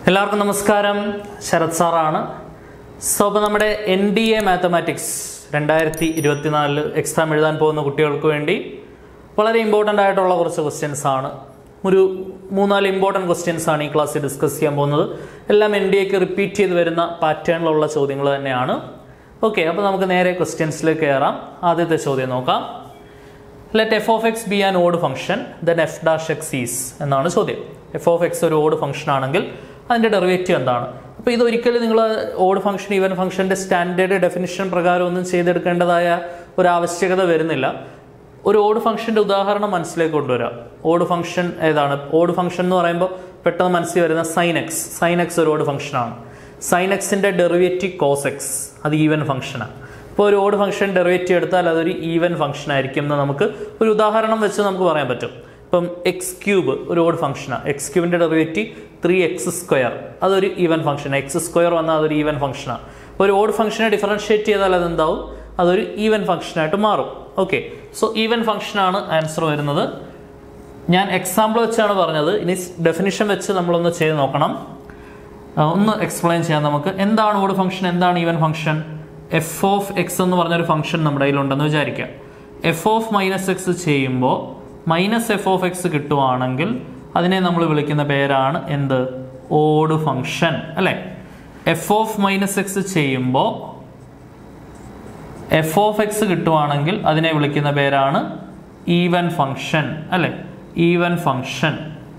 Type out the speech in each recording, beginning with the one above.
എല്ലാവർക്കും നമസ്കാരം ശരത് സാറാണ് സോ അപ്പോൾ നമ്മുടെ എൻ ഡി എ മാത്തമാറ്റിക്സ് രണ്ടായിരത്തി ഇരുപത്തിനാലില് എക്സാം എഴുതാൻ പോകുന്ന കുട്ടികൾക്ക് വേണ്ടി വളരെ ഇമ്പോർട്ടൻ്റ് ആയിട്ടുള്ള കുറച്ച് ക്വസ്റ്റ്യൻസ് ആണ് ഒരു മൂന്നാല് ഇമ്പോർട്ടൻറ്റ് ക്വസ്റ്റ്യൻസ് ആണ് ഈ ക്ലാസ്സിൽ ഡിസ്കസ് ചെയ്യാൻ പോകുന്നത് എല്ലാം എൻ ഡി എക്ക് റിപ്പീറ്റ് ചെയ്ത് വരുന്ന പാറ്റേണിലുള്ള ചോദ്യങ്ങൾ തന്നെയാണ് ഓക്കെ അപ്പോൾ നമുക്ക് നേരെ ക്വസ്റ്റ്യൻസിലേക്ക് കയറാം ആദ്യത്തെ ചോദ്യം നോക്കാം let F of X be an odd function then F dash X is എന്നാണ് ചോദ്യം എഫ് ഓഫ് എക്സ് ഒരു ഓഡ് ഫംഗ്ഷൻ ആണെങ്കിൽ അതിൻ്റെ ഡെറിവേറ്റീവ് എന്താണ് അപ്പോൾ ഇത് ഒരിക്കലും നിങ്ങൾ ഓഡ് ഫംഗ്ഷൻ ഈവൻ ഫംഗ്ഷൻ്റെ സ്റ്റാൻഡേർഡ് ഡെഫിനിഷൻ പ്രകാരം ഒന്നും ചെയ്തെടുക്കേണ്ടതായ ഒരു ആവശ്യകത വരുന്നില്ല ഒരു ഓഡ് ഫംഗ്ഷൻ്റെ ഉദാഹരണം മനസ്സിലേക്ക് കൊണ്ടുവരിക ഓഡ് ഫംഗ്ഷൻ ഏതാണ് ഓഡ് ഫംഗ്ഷൻ എന്ന് പറയുമ്പോൾ പെട്ടെന്ന് മനസ്സിൽ വരുന്ന സൈൻ എക്സ് സൈൻ എക്സ് ഒരു ഓഡ് ഫംഗ്ഷനാണ് സൈൻ എക്സിൻ്റെ ഡെറിവേറ്റീവ് കോസ് എക്സ് അത് ഈവൻ ഫംഗ്ഷനാണ് ഇപ്പോൾ ഒരു ഓഡ് ഫംഗ്ഷൻ ഡെറിവേറ്റീവ് എടുത്താൽ അതൊരു ഈവൻ ഫംഗ്ഷൻ ആയിരിക്കും എന്ന് നമുക്ക് ഒരു ഉദാഹരണം വെച്ച് നമുക്ക് പറയാൻ പറ്റും ഇപ്പം എക്സ് ക്യൂബ് ഒരു ഓഡ് ഫംഗ്ഷനാണ് എക്സ് ക്യൂബിൻ്റെ ഡെറിവേറ്റീവ് ത്രീ എക്സ് സ്ക്വയർ അതൊരു ഈവൻ ഫംഗ്ഷൻ എക്സ് സ്ക്വയർ വന്നാൽ അതൊരു ഈവൻ ഫംഗ്ഷനാണ് അപ്പോൾ ഒരു ഓഡ് ഫംഗ്ഷനെ ഡിഫറൻഷിയേറ്റ് ചെയ്താൽ അതെന്താവും അതൊരു ഈവൻ ഫംഗ്ഷനായിട്ട് മാറും ഓക്കെ സോ ഈവൻ ഫംഗ്ഷനാണ് ആൻസർ വരുന്നത് ഞാൻ എക്സാമ്പിൾ വെച്ചാണ് പറഞ്ഞത് ഇനി ഡെഫിനിഷൻ വെച്ച് നമ്മളൊന്ന് ചെയ്ത് നോക്കണം ആ, ഒന്ന് എക്സ്പ്ലെയിൻ ചെയ്യാം നമുക്ക് എന്താണ് ഓഡ് ഫംഗ്ഷൻ എന്താണ് even function F of X എന്ന് പറഞ്ഞൊരു ഫംഗ്ഷൻ നമ്മുടെ കയ്യിലുണ്ടെന്ന് വിചാരിക്കാം എഫ് ഓഫ് മൈനസ് എക്സ് ചെയ്യുമ്പോൾ മൈനസ് എഫ് ഓഫ് എക്സ് കിട്ടുവാണെങ്കിൽ അതിനെ നമ്മൾ വിളിക്കുന്ന പേരാണ് എന്ത് ഓഡ് ഫംഗ്ഷൻ അല്ലേ എഫ് ഓഫ് മൈനസ് എക്സ് ചെയ്യുമ്പോൾ എഫ് ഓഫ് എക്സ് കിട്ടുവാണെങ്കിൽ അതിനെ വിളിക്കുന്ന പേരാണ് ഈവൻ ഫംഗ്ഷൻ അല്ലെ ഈവൻ ഫംഗ്ഷൻ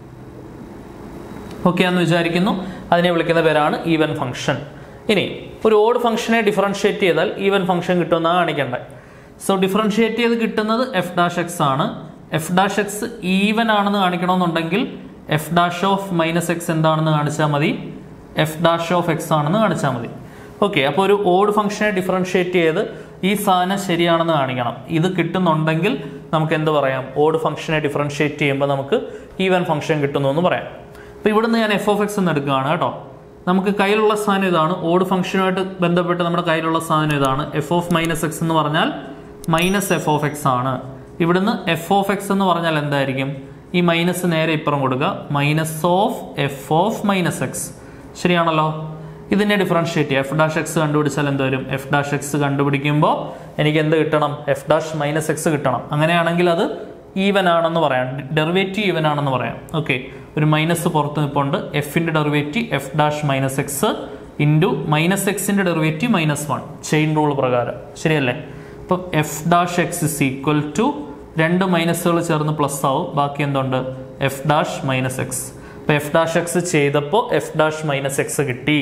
ഓക്കെ എന്ന് വിചാരിക്കുന്നു അതിനെ വിളിക്കുന്ന പേരാണ് ഈവൻ ഫംഗ്ഷൻ ഇനി ഒരു ഓഡ് ഫംഗ്ഷനെ ഡിഫറൻഷിയേറ്റ് ചെയ്താൽ ഈവൻ ഫംഗ്ഷൻ കിട്ടുമെന്നാണ് കാണിക്കേണ്ടത് സോ ഡിഫറൻഷിയേറ്റ് ചെയ്ത് കിട്ടുന്നത് എഫ് ഡാഷ് എക്സ് ആണ് എഫ് ഡാഷ് എക്സ് ഈവൻ ആണെന്ന് കാണിക്കണമെന്നുണ്ടെങ്കിൽ F dash of minus X എന്താണെന്ന് കാണിച്ചാൽ മതി എഫ് ഡാഷ് ഓഫ് എക്സ് ആണെന്ന് കാണിച്ചാൽ മതി ഓക്കെ അപ്പോൾ ഒരു ഓഡ് ഫംഗ്ഷനെ ഡിഫറൻഷിയേറ്റ് ചെയ്ത് ഈ സാധനം ശരിയാണെന്ന് കാണിക്കണം ഇത് കിട്ടുന്നുണ്ടെങ്കിൽ നമുക്ക് എന്ത് പറയാം ഓഡ് ഫംഗ്ഷനെ ഡിഫറൻഷിയേറ്റ് ചെയ്യുമ്പോൾ നമുക്ക് ഈവൻ ഫംഗ്ഷൻ കിട്ടുന്നു എന്ന് പറയാം അപ്പോൾ ഇവിടുന്ന് ഞാൻ എഫ് ഓഫ് എക്സ് എന്ന് എടുക്കുകയാണ് കേട്ടോ നമുക്ക് കയ്യിലുള്ള സാധനം ഇതാണ് ഓഡ് ഫംഗ്ഷനുമായിട്ട് ബന്ധപ്പെട്ട് നമ്മുടെ കയ്യിലുള്ള സാധനം ഇതാണ് എഫ് ഓഫ് മൈനസ് എക്സ് എന്ന് പറഞ്ഞാൽ മൈനസ് എഫ് ഓഫ് എക്സ് ആണ് ഇവിടുന്ന് എഫ് ഓഫ് എക്സ് എന്ന് പറഞ്ഞാൽ എന്തായിരിക്കും ഈ മൈനസ് നേരെ ഇപ്പുറം കൊടുക്കുക minus of F of minus X ശരിയാണല്ലോ ഇതിനെ ഡിഫറൻഷിയേറ്റ് ചെയ്യുക എഫ് ഡാഷ് എക്സ് കണ്ടുപിടിച്ചാൽ എന്ത് വരും എഫ് ഡാഷ് എക്സ് കണ്ടുപിടിക്കുമ്പോൾ എനിക്ക് എന്ത് കിട്ടണം എഫ് ഡാഷ് മൈനസ് എക്സ് കിട്ടണം അങ്ങനെയാണെങ്കിൽ അത് ഈവൻ ആണെന്ന് പറയാം ഡെറിവേറ്റീവ് ഈവൻ ആണെന്ന് പറയാം ഓക്കെ ഒരു മൈനസ് പുറത്ത് നിൽപ്പുണ്ട് എഫിന്റെ derivative F dash minus X into minus എക്സിന്റെ derivative minus one chain rule പ്രകാരം ശരിയല്ലേ അപ്പം F dash X is equal to രണ്ട് മൈനസുകൾ ചേർന്ന് പ്ലസ് ആവും ബാക്കി എന്തുണ്ട് എഫ് ഡാഷ് മൈനസ് എക്സ് അപ്പോൾ എഫ് ഡാഷ് എക്സ് ചെയ്തപ്പോൾ എഫ് ഡാഷ് മൈനസ് എക്സ് കിട്ടി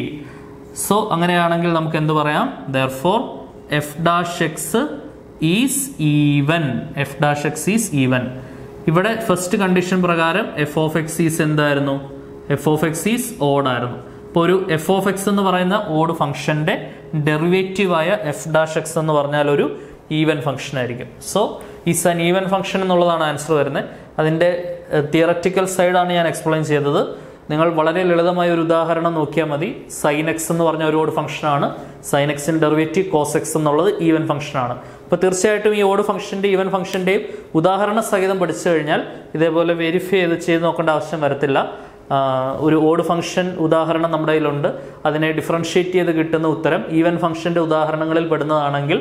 സോ അങ്ങനെയാണെങ്കിൽ നമുക്ക് എന്ത് പറയാം therefore F dash X is even F dash X is even ഇവിടെ ഫസ്റ്റ് കണ്ടീഷൻ പ്രകാരം എഫ് ഓഫ് എക്സ് ഈസ് എന്തായിരുന്നു F of X is odd ആയിരുന്നു ഇപ്പോൾ ഒരു എഫ് ഓഫ് എക്സ് എന്ന് പറയുന്ന ഓഡ് ഫംഗ്ഷന്റെ ഡെറിവേറ്റീവായ എഫ് ഡാഷ് എക്സ് എന്ന് പറഞ്ഞാൽ ഒരു ഈവൻ ഫംഗ്ഷൻ ആയിരിക്കും so is an even function എന്നുള്ളതാണ് ആൻസർ വരുന്നത് അതിൻ്റെ തിയററ്റിക്കൽ സൈഡാണ് ഞാൻ എക്സ്പ്ലെയിൻ ചെയ്തത് നിങ്ങൾ വളരെ ലളിതമായ ഒരു ഉദാഹരണം നോക്കിയാൽ മതി സൈൻ എക്സ് എന്ന് പറഞ്ഞ ഒരു ഓഡ് ഫംഗ്ഷനാണ് സൈൻ എക്സിൻ്റെ ഡെറിവേറ്റീവ് കോസ് എക്സ് എന്നുള്ളത് ഈവൻ ഫംഗ്ഷനാണ് അപ്പോൾ തീർച്ചയായിട്ടും ഈ ഓഡ് ഫംഗ്ഷൻ്റെ ഈവൻ ഫംഗ്ഷൻ്റെയും ഉദാഹരണ സഹിതം പഠിച്ചു കഴിഞ്ഞാൽ ഇതേപോലെ വെരിഫൈ ചെയ്ത് ചെയ്ത് നോക്കേണ്ട ആവശ്യം വരത്തില്ല ആ, ഒരു ഓഡ് ഫംഗ്ഷൻ ഉദാഹരണം നമ്മുടെ കയ്യിലുണ്ട് അതിനെ ഡിഫറൻഷിയേറ്റ് ചെയ്ത് കിട്ടുന്ന ഉത്തരം ഈവൻ ഫംഗ്ഷൻ്റെ ഉദാഹരണങ്ങളിൽ പെടുന്നതാണെങ്കിൽ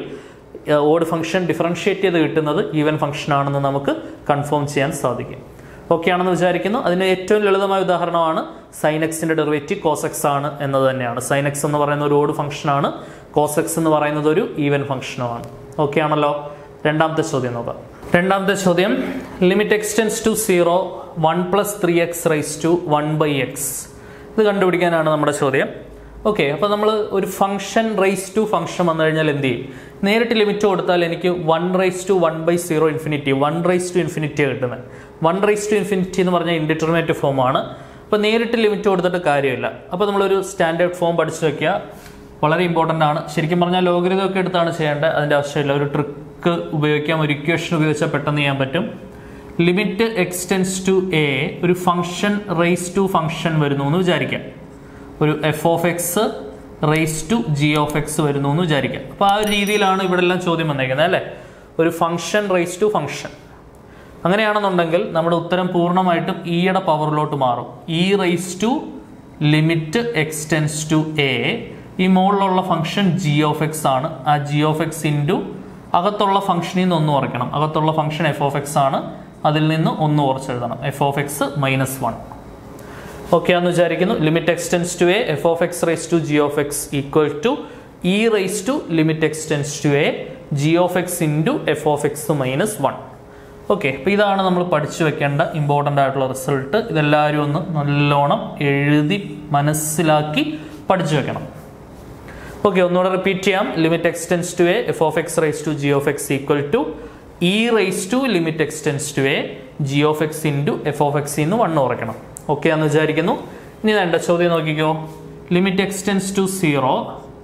ഓഡ് ഫംഗ്ഷൻ ഡിഫറൻഷിയേറ്റ് ചെയ്ത് കിട്ടുന്നത് ഈവൻ ഫംഗ്ഷൻ ആണെന്ന് നമുക്ക് കൺഫേം ചെയ്യാൻ സാധിക്കും ഓക്കെ ആണെന്ന് വിചാരിക്കുന്നു അതിന് ഏറ്റവും ലളിതമായ ഉദാഹരണമാണ് സൈനക്സിന്റെ ഡെറിവേറ്റീവ് കോസെക്സ് ആണ് എന്നത് തന്നെയാണ് സൈനക്സ് എന്ന് പറയുന്ന ഒരു ഓഡ് ഫംഗ്ഷൻ ആണ് കോസെക്സ് എന്ന് പറയുന്നത് ഒരു ഈവൻ ഫംഗ്ഷനുമാണ് ഓക്കെ ആണല്ലോ രണ്ടാമത്തെ ചോദ്യം നോക്കാം രണ്ടാമത്തെ ചോദ്യം limit extends to zero one plus three X raise to one by X ഇത് കണ്ടുപിടിക്കാനാണ് നമ്മുടെ ചോദ്യം ഓക്കെ അപ്പോൾ നമ്മൾ ഒരു ഫംഗ്ഷൻ റൈസ് ടു ഫംഗ്ഷൻ വന്നു കഴിഞ്ഞാൽ എന്ത് ചെയ്യും നേരിട്ട് ലിമിറ്റ് കൊടുത്താൽ എനിക്ക് one raise to one by zero infinity one raise to infinity കിട്ടുന്നത് വൺ റൈസ് ടു ഇൻഫിനിറ്റി എന്ന് പറഞ്ഞാൽ ഇൻഡിറ്റർമിനേറ്റ് ഫോമാണ് അപ്പോൾ നേരിട്ട് ലിമിറ്റ് കൊടുത്തിട്ട് കാര്യമില്ല അപ്പോൾ നമ്മളൊരു സ്റ്റാൻഡേർഡ് ഫോം പഠിച്ചു വെക്കുക വളരെ ഇമ്പോർട്ടൻ്റ് ആണ് ശരിക്കും പറഞ്ഞാൽ ലോഗരിതം ഒക്കെ എടുത്താണ് ചെയ്യേണ്ടത് അതിൻ്റെ ആവശ്യമില്ല ഒരു ട്രിക്ക് ഉപയോഗിക്കാം ഒരു ഇക്വേഷൻ ഉപയോഗിച്ചാൽ പെട്ടെന്ന് ചെയ്യാൻ പറ്റും ലിമിറ്റ് എക്സ്റ്റെൻസ് ടു എ ഒരു ഫംഗ്ഷൻ റൈസ് ടു ഫംഗ്ഷൻ വരുന്നു എന്ന് വിചാരിക്കാം ഒരു F of X raise to G of X വരുന്നു എന്ന് വിചാരിക്കാം അപ്പോൾ ആ ഒരു രീതിയിലാണ് ഇവിടെ എല്ലാം ചോദ്യം വന്നേക്കുന്നത് അല്ലേ ഒരു ഫംഗ്ഷൻ റൈസ് ടു ഫംഗ്ഷൻ അങ്ങനെയാണെന്നുണ്ടെങ്കിൽ നമ്മുടെ ഉത്തരം പൂർണ്ണമായിട്ടും ഇയുടെ പവറിലോട്ട് മാറും e raise to limit x tends to a ഈ മുകളിലുള്ള ഫംഗ്ഷൻ ജി ഓഫ് എക്സ് ആണ് ആ ജി ഓഫ് എക്സ് ഇൻറ്റു അകത്തുള്ള ഫംഗ്ഷനിൽ നിന്ന് ഒന്ന് കുറയ്ക്കണം അകത്തുള്ള ഫംഗ്ഷൻ എഫ് ഓഫ് എക്സ് ആണ് അതിൽ നിന്ന് ഒന്ന് കുറച്ചെഴുതണം f of x minus one okay ആണെന്ന് വിചാരിക്കുന്നു limit extends to a f of X raise to G of x equal to e raise to limit extends to a g of x into f of x minus one okay അപ്പോൾ ഇതാണ് നമ്മൾ പഠിച്ചു വെക്കേണ്ട important ആയിട്ടുള്ള result ഇതെല്ലാവരും ഒന്ന് നല്ലോണം എഴുതി മനസ്സിലാക്കി പഠിച്ചു വെക്കണം ഓക്കെ ഒന്നുകൂടെ റിപ്പീറ്റ് ചെയ്യാം limit extends to a f of X raise to G of x equal to e raise to limit extends to a g of x into f of x ഇന്ന് വൺ കുറയ്ക്കണം okay എന്ന് വിചാരിക്കുന്നു ഇനി വേണ്ട ചോദ്യം നോക്കിക്കോ limit extends to zero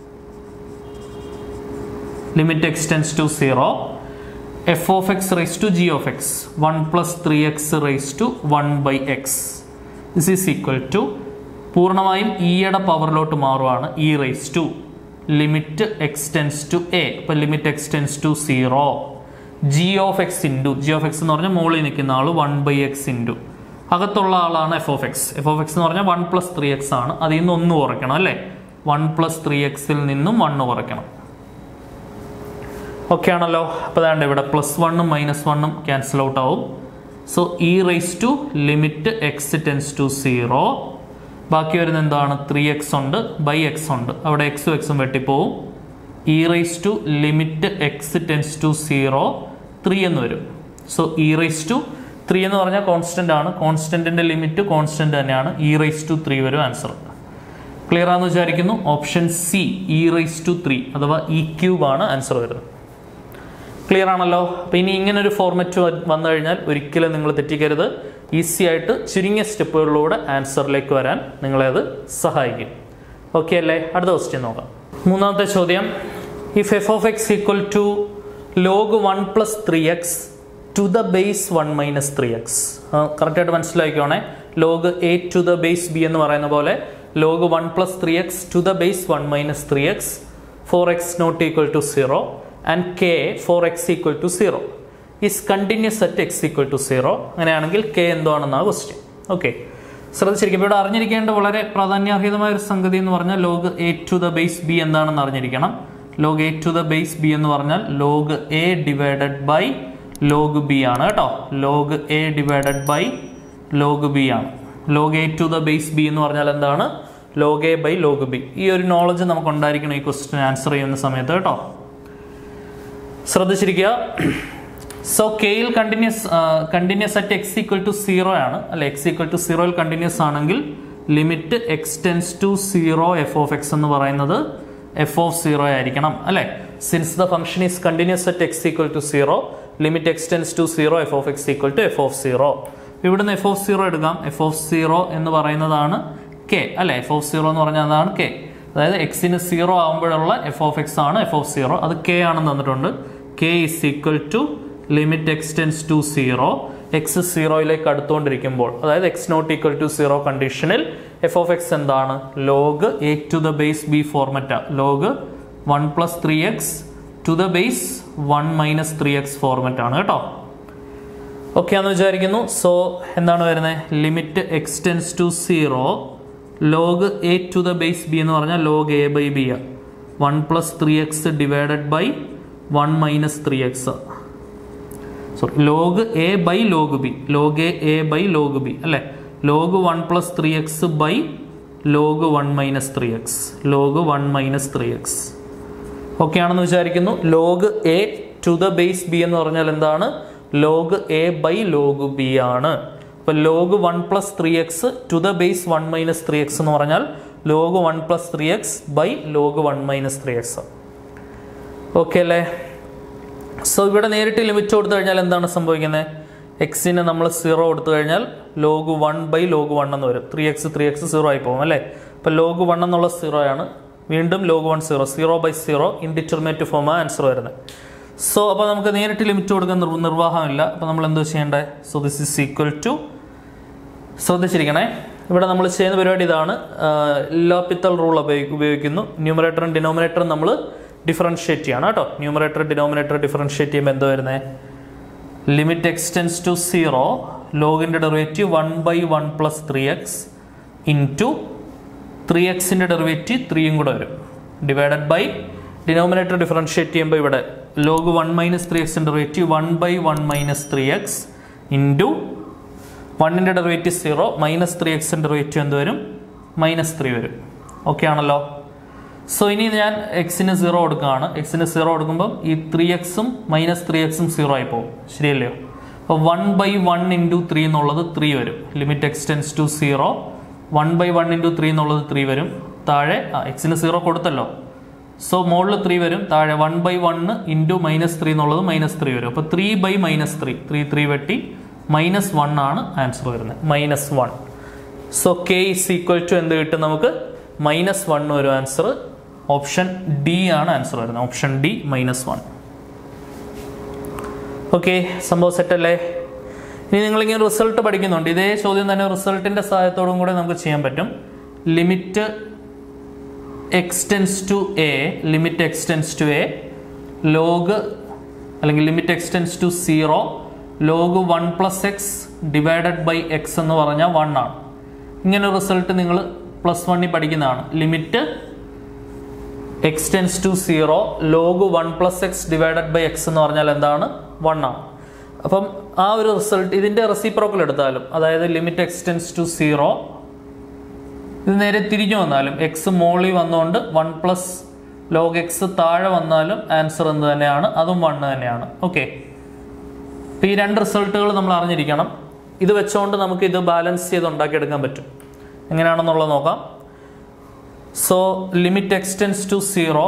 limit extends to zero f of X raise to G of x one plus three X raise to one by x this is equal to പൂർണ്ണമായും ഇയുടെ പവറിലോട്ട് മാറുവാണ് e raise to limit extends to a ഇപ്പൊ limit extends to zero g of x into g of X എന്ന് പറഞ്ഞാൽ മുകളിൽ നിൽക്കുന്ന ആൾ വൺ ബൈ എക്സ് ഇൻറ്റു അകത്തുള്ള ആളാണ് f of x f of X എന്ന് പറഞ്ഞാൽ വൺ പ്ലസ് ത്രീ എക്സ് ആണ് അതിൽ നിന്ന് ഒന്ന് കുറയ്ക്കണം അല്ലേ വൺ പ്ലസ് ത്രീ എക്സിൽ നിന്നും വണ്ണ് കുറയ്ക്കണം ഓക്കെ ആണല്ലോ അപ്പോൾ അതാണ്ട് ഇവിടെ പ്ലസ് വണ്ണും മൈനസ് വണ്ണും ക്യാൻസൽ ഔട്ട് ആവും so e raise to limit x tends to zero ബാക്കി വരുന്ന എന്താണ് ത്രീ എക്സ് ഉണ്ട് ബൈ എക്സ് ഉണ്ട് അവിടെ എക്സും എക്സും വെട്ടിപ്പോവും e raise to limit x tends to zero three എന്ന് വരും so e raise to three എന്ന് പറഞ്ഞാൽ കോൺസ്റ്റന്റ് ആണ് കോൺസ്റ്റന്റിന്റെ ലിമിറ്റ് കോൺസ്റ്റന്റ് തന്നെയാണ് ഇ റൈസ് ടു ത്രീ വരും ആൻസർ ക്ലിയർ ആണെന്ന് വിചാരിക്കുന്നു option C e raise to three അഥവാ ഇ ക്യൂബ് ആണ് ആൻസർ വരുന്നത് ക്ലിയർ ആണല്ലോ അപ്പോൾ ഇനി ഇങ്ങനെ ഒരു ഫോർമാറ്റ് വന്നു കഴിഞ്ഞാൽ ഒരിക്കലും നിങ്ങൾ തെറ്റിക്കരുത് ഈസി ആയിട്ട് ചുരുങ്ങിയ സ്റ്റെപ്പുകളിലൂടെ ആൻസറിലേക്ക് വരാൻ നിങ്ങളെ അത് സഹായിക്കും ഓക്കെ അല്ലേ അടുത്ത ക്വസ്റ്റ്യൻ നോക്കാം മൂന്നാമത്തെ ചോദ്യം if f of x equal to log one plus three x to the base one minus three x കറക്റ്റായിട്ട് മനസ്സിലാക്കിക്കോണേ log a to the base b എന്ന് പറയുന്ന പോലെ log one plus three x to the base one minus three x for x not equal to zero and k for x equal to zero is continuous at x equal to zero അങ്ങനെയാണെങ്കിൽ k എന്തുവാണെന്നാണ് question okay ശ്രദ്ധിച്ചിരിക്കും ഇവിടെ അറിഞ്ഞിരിക്കേണ്ട വളരെ പ്രാധാന്യാർഹിതമായ ഒരു സംഗതി എന്ന് പറഞ്ഞാൽ log a to the base b എന്താണെന്ന് അറിഞ്ഞിരിക്കണം log a to the base b എന്ന് പറഞ്ഞാൽ log a divided by log b ആണ് കേട്ടോ log a divided by log b ആണ് log a to the base b എന്ന് പറഞ്ഞാൽ എന്താണ് log a by log b ഈ ഒരു നോളജ് നമുക്ക് ഉണ്ടായിരിക്കണം ഈ ക്വസ്റ്റ്യൻ ആൻസർ ചെയ്യുന്ന സമയത്ത് കേട്ടോ ശ്രദ്ധിച്ചിരിക്കുക സോ കെയിൽ continuous continuous at x equal to zero ആണ് അല്ലെ എക്സ് ഈക്വൽ ടു സീറോയിൽ കണ്ടിന്യൂസ് ആണെങ്കിൽ limit x tends to zero f of X എന്ന് പറയുന്നത് എഫ് ഓഫ് സീറോ ആയിരിക്കണം അല്ലെ since the function is continuous at x equal to zero limit x tends to zero f of x equal to f of zero ഇവിടുന്ന് f of zero എടുക്കാം f of zero എന്ന് പറയുന്നതാണ് K അല്ലെ F of zero എന്ന് പറഞ്ഞാൽ അതാണ് k അതായത് എക്സിന് സീറോ ആകുമ്പോഴുള്ള എഫ് ഓഫ് എക്സ് ആണ് എഫ് ഓഫ് സീറോ അത് കെ ആണെന്ന് തന്നിട്ടുണ്ട് k is equal to limit x tends to zero x സീറോയിലേക്ക് അടുത്തുകൊണ്ടിരിക്കുമ്പോൾ അതായത് x not equal to zero കണ്ടീഷനിൽ എഫ് ഓഫ് എക്സ് എന്താണ് log a to the base b ഫോർമറ്റാ log one plus three x to the base one minus three x format ആണ് കേട്ടോ okay ആണെന്ന് വിചാരിക്കുന്നു സോ എന്താണ് വരുന്നത് limit x tends to zero log a to the base b എന്ന് പറഞ്ഞാൽ log a by b ആണ് one plus three x divided by one minus three x sorry log a by log b log a a by log b അല്ലെ log one plus three x by log one minus three x log one minus three x okay ആണെന്ന് വിചാരിക്കുന്നു log a to the base b എന്ന് പറഞ്ഞാൽ എന്താണ് log a by log b ആണ് അപ്പൊ log one plus three x to the base one minus three x എന്ന് പറഞ്ഞാൽ log one plus three x by log one minus three x okay അല്ലേ so ഇവിടെ നേരിട്ട് ലിമിറ്റ് കൊടുത്തു കഴിഞ്ഞാൽ എന്താണ് സംഭവിക്കുന്നത് എക്സിന് നമ്മൾ സീറോ കൊടുത്തു കഴിഞ്ഞാൽ log one by log one എന്ന് വരും three x three x zero ആയി പോകും അല്ലേ അപ്പോൾ ലോഗ് വൺ എന്നുള്ള സീറോ ആണ് വീണ്ടും log one zero zero by zero indeterminate form answer വരുന്നത് സോ അപ്പോൾ നമുക്ക് നേരിട്ട് ലിമിറ്റ് കൊടുക്കാൻ നിർ- നിർവാഹമില്ല അപ്പോൾ നമ്മൾ എന്തോ ചെയ്യേണ്ടത് so this is equal to ശ്രദ്ധിച്ചിരിക്കണേ ഇവിടെ നമ്മൾ ചെയ്യുന്ന പരിപാടി ഇതാണ് ലോപ്പിത്തൽ റൂൾ ഉപയോഗിക്കുന്നു ന്യൂമറേറ്ററും ഡിനോമിനേറ്ററും നമ്മൾ ഡിഫറൻഷിയേറ്റ് ചെയ്യണം കേട്ടോ ന്യൂമറേറ്റർ ഡിനോമിനേറ്റർ ഡിഫറൻഷിയേറ്റ് ചെയ്യുമ്പോൾ എന്തോ വരുന്നത് ലിമിറ്റ് എക്സ്റ്റെൻസ് ടു സീറോ ലോഗിൻ്റെ derivative one by one plus three x into three എക്സിൻ്റെ ഡെറിവേറ്റീവ് ത്രീയും കൂടെ വരും ഡിവൈഡഡ് ബൈ ഡിനോമിനേറ്റർ ഡിഫറൻഷിയേറ്റ് ചെയ്യുമ്പോൾ ഇവിടെ ലോഗ് വൺ മൈനസ് ത്രീ എക്സിൻ്റെ derivative one by one minus three x into വണ്ണിൻ്റെ ഡെറിവേറ്റീവ് സീറോ മൈനസ് ത്രീ എക്സിൻ്റെ ഡെറിവേറ്റീവ് എന്ത് വരും മൈനസ് ത്രീ വരും ഓക്കെ ആണല്ലോ സോ ഇനി ഞാൻ എക്സിന് സീറോ കൊടുക്കുകയാണ് എക്സിന് സീറോ കൊടുക്കുമ്പോൾ ഈ ത്രീ എക്സും മൈനസ് ത്രീ എക്സും സീറോ ആയി പോകും ശരിയല്ലയോ അപ്പോൾ one by one into three എന്നുള്ളത് ത്രീ വരും limit extends to zero one by one into three എന്നുള്ളത് ത്രീ വരും താഴെ ആ എക്സിന് സീറോ കൊടുത്തല്ലോ സോ മുകളിൽ ത്രീ വരും താഴെ one by one into minus three എന്നുള്ളത് മൈനസ് ത്രീ വരും അപ്പോൾ three by minus three three three വെട്ടി മൈനസ് വൺ ആണ് ആൻസർ വരുന്നത് minus one so k is equal to എന്ത് കിട്ടും നമുക്ക് മൈനസ് വൺ വരും ആൻസർ ഓപ്ഷൻ ഡി ആണ് ആൻസർ വരുന്നത് option D minus one okay സംഭവം സെറ്റ് അല്ലേ ഇനി നിങ്ങളിങ്ങനെ റിസൾട്ട് പഠിക്കുന്നുണ്ട് ഇതേ ചോദ്യം തന്നെ റിസൾട്ടിന്റെ സഹായത്തോടും കൂടെ നമുക്ക് ചെയ്യാൻ പറ്റും limit extends to a limit extends to a log അല്ലെങ്കിൽ limit extends to zero log one plus x divided by x എന്ന് പറഞ്ഞാൽ വൺ ആണ് ഇങ്ങനെ റിസൾട്ട് നിങ്ങൾ പ്ലസ് വണ്ണിൽ പഠിക്കുന്നതാണ് limit extends to zero log one plus x divided by x എന്ന് പറഞ്ഞാൽ എന്താണ് വൺ ആണ് അപ്പം ആ ഒരു റിസൾട്ട് ഇതിന്റെ റെസിപ്രോക്കൽ എടുത്താലും അതായത് ലിമിറ്റ് എക്സ്റ്റെൻസ് ടു സീറോ ഇത് നേരെ തിരിഞ്ഞു വന്നാലും എക്സ് മോളിൽ വന്നുകൊണ്ട് വൺ പ്ലസ് ലോഗ് എക്സ് താഴെ വന്നാലും ആൻസർ എന്ത് തന്നെയാണ് അതും വൺ തന്നെയാണ് ഓക്കെ ഈ രണ്ട് റിസൾട്ടുകൾ നമ്മൾ അറിഞ്ഞിരിക്കണം ഇത് വെച്ചുകൊണ്ട് നമുക്ക് ഇത് ബാലൻസ് ചെയ്ത് ഉണ്ടാക്കിയെടുക്കാൻ പറ്റും എങ്ങനെയാണെന്നുള്ളത് നോക്കാം so limit extends to zero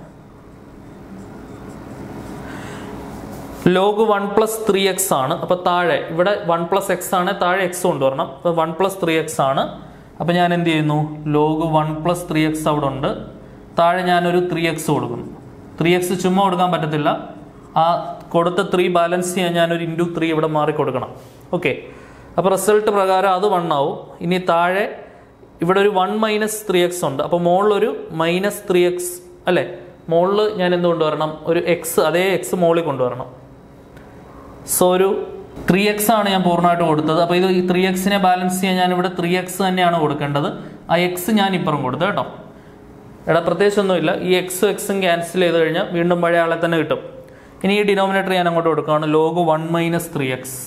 log one plus three x ആണ് അപ്പൊ താഴെ ഇവിടെ വൺ പ്ലസ് എക്സ് ആണ് താഴെ എക്സ് കൊണ്ടുവരണം അപ്പൊ വൺ പ്ലസ് ത്രീ എക്സ് ആണ് അപ്പൊ ഞാൻ എന്ത് ചെയ്യുന്നു log one plus three x അവിടെ ഉണ്ട് താഴെ ഞാനൊരു ത്രീ എക്സ് കൊടുക്കുന്നു ത്രീ എക്സ് ചുമ്മാ കൊടുക്കാൻ പറ്റത്തില്ല ആ കൊടുത്ത ത്രീ ബാലൻസ് ചെയ്യാൻ ഞാനൊരു ഇൻറ്റു ത്രീ ഇവിടെ മാറി കൊടുക്കണം ഓക്കെ അപ്പോൾ റിസൾട്ട് പ്രകാരം അത് വൺ ആവും ഇനി താഴെ ഇവിടെ ഒരു വൺ മൈനസ് ത്രീ എക്സ് ഉണ്ട് അപ്പോൾ മുകളിലൊരു മൈനസ് ത്രീ എക്സ് അല്ലേ മുകളിൽ ഞാൻ എന്ത് കൊണ്ടുവരണം ഒരു എക്സ് അതേ എക്സ് മുകളിൽ കൊണ്ടുവരണം സോ ഒരു ത്രീ എക്സ് ആണ് ഞാൻ പൂർണ്ണമായിട്ട് കൊടുത്തത് അപ്പോൾ ഇത് ത്രീ എക്സിനെ ബാലൻസ് ചെയ്യാൻ ഞാൻ ഇവിടെ ത്രീ എക്സ് തന്നെയാണ് കൊടുക്കേണ്ടത് ആ എക്സ് ഞാൻ ഇപ്പുറം കൊടുത്തു കേട്ടോ എടാ പ്രത്യേകിച്ചൊന്നുമില്ല ഈ എക്സും എക്സും ക്യാൻസൽ ചെയ്ത് കഴിഞ്ഞാൽ വീണ്ടും പഴയ ആളെ തന്നെ കിട്ടും ഇനി ഈ ഡിനോമിനേറ്റർ ഞാൻ അങ്ങോട്ട് കൊടുക്കുകയാണ് log one minus three x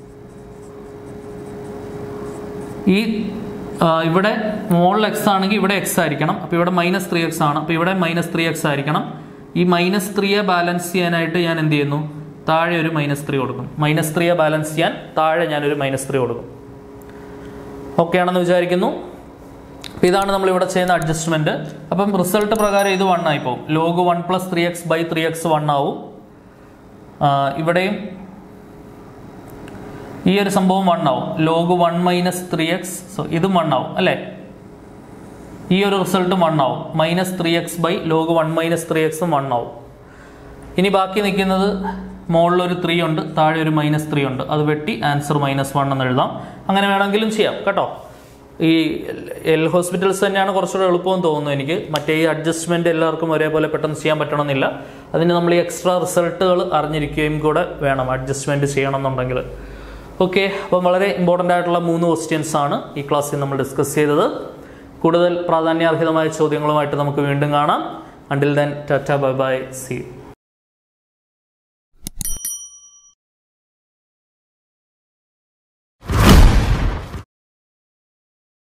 ഈ ആ, ഇവിടെ മുകളിൽ എക്സ് ആണെങ്കിൽ ഇവിടെ എക്സ് ആയിരിക്കണം അപ്പോൾ ഇവിടെ മൈനസ് ത്രീ എക്സ് ആണ് അപ്പോൾ ഇവിടെ മൈനസ് ത്രീ എക്സ് ആയിരിക്കണം ഈ മൈനസ് ത്രീയെ ബാലൻസ് ചെയ്യാനായിട്ട് ഞാൻ എന്ത് ചെയ്യുന്നു താഴെ ഒരു മൈനസ് ത്രീ കൊടുക്കും മൈനസ് ത്രീയെ ബാലൻസ് ചെയ്യാൻ താഴെ ഞാൻ ഒരു മൈനസ് ത്രീ കൊടുക്കും ഓക്കെ ആണെന്ന് വിചാരിക്കുന്നു അപ്പോൾ ഇതാണ് നമ്മൾ ഇവിടെ ചെയ്യുന്ന അഡ്ജസ്റ്റ്മെന്റ് അപ്പം റിസൾട്ട് പ്രകാരം ഇത് വൺ ആയി പോകും log one plus three x by three x one ആവും ആ, ഇവിടെയും ഈ ഒരു സംഭവം വൺ ആവും log one minus three x so ഇതും വൺ ആവും അല്ലേ ഈ ഒരു റിസൾട്ടും വൺ ആവും minus three x by log one minus three എക്സും വൺ ആവും ഇനി ബാക്കി നിൽക്കുന്നത് മുകളിൽ ഒരു ത്രീ ഉണ്ട് താഴെ ഒരു മൈനസ് ത്രീ ഉണ്ട് അത് വെട്ടി ആൻസർ മൈനസ് വൺ എന്ന് എഴുതാം അങ്ങനെ വേണമെങ്കിലും ചെയ്യാം കേട്ടോ ഈ എൽ ഹോസ്പിറ്റൽസ് തന്നെയാണ് കുറച്ചുകൂടെ എളുപ്പമെന്ന് തോന്നുന്നു എനിക്ക് മറ്റേ ഈ അഡ്ജസ്റ്റ്മെന്റ് എല്ലാവർക്കും ഒരേപോലെ പെട്ടെന്ന് ചെയ്യാൻ പറ്റണമെന്നില്ല അതിന് നമ്മൾ ഈ എക്സ്ട്രാ റിസൾട്ടുകൾ അറിഞ്ഞിരിക്കുകയും കൂടെ വേണം അഡ്ജസ്റ്റ്മെന്റ് ചെയ്യണം എന്നുണ്ടെങ്കിൽ ഓക്കെ അപ്പം വളരെ ഇമ്പോർട്ടൻ്റ് ആയിട്ടുള്ള മൂന്ന് ക്വസ്റ്റ്യൻസ് ആണ് ഈ ക്ലാസ്സിൽ നമ്മൾ ഡിസ്കസ് ചെയ്തത് കൂടുതൽ പ്രാധാന്യാർഹിതമായ ചോദ്യങ്ങളുമായിട്ട് നമുക്ക് വീണ്ടും കാണാം until then tata bye bye C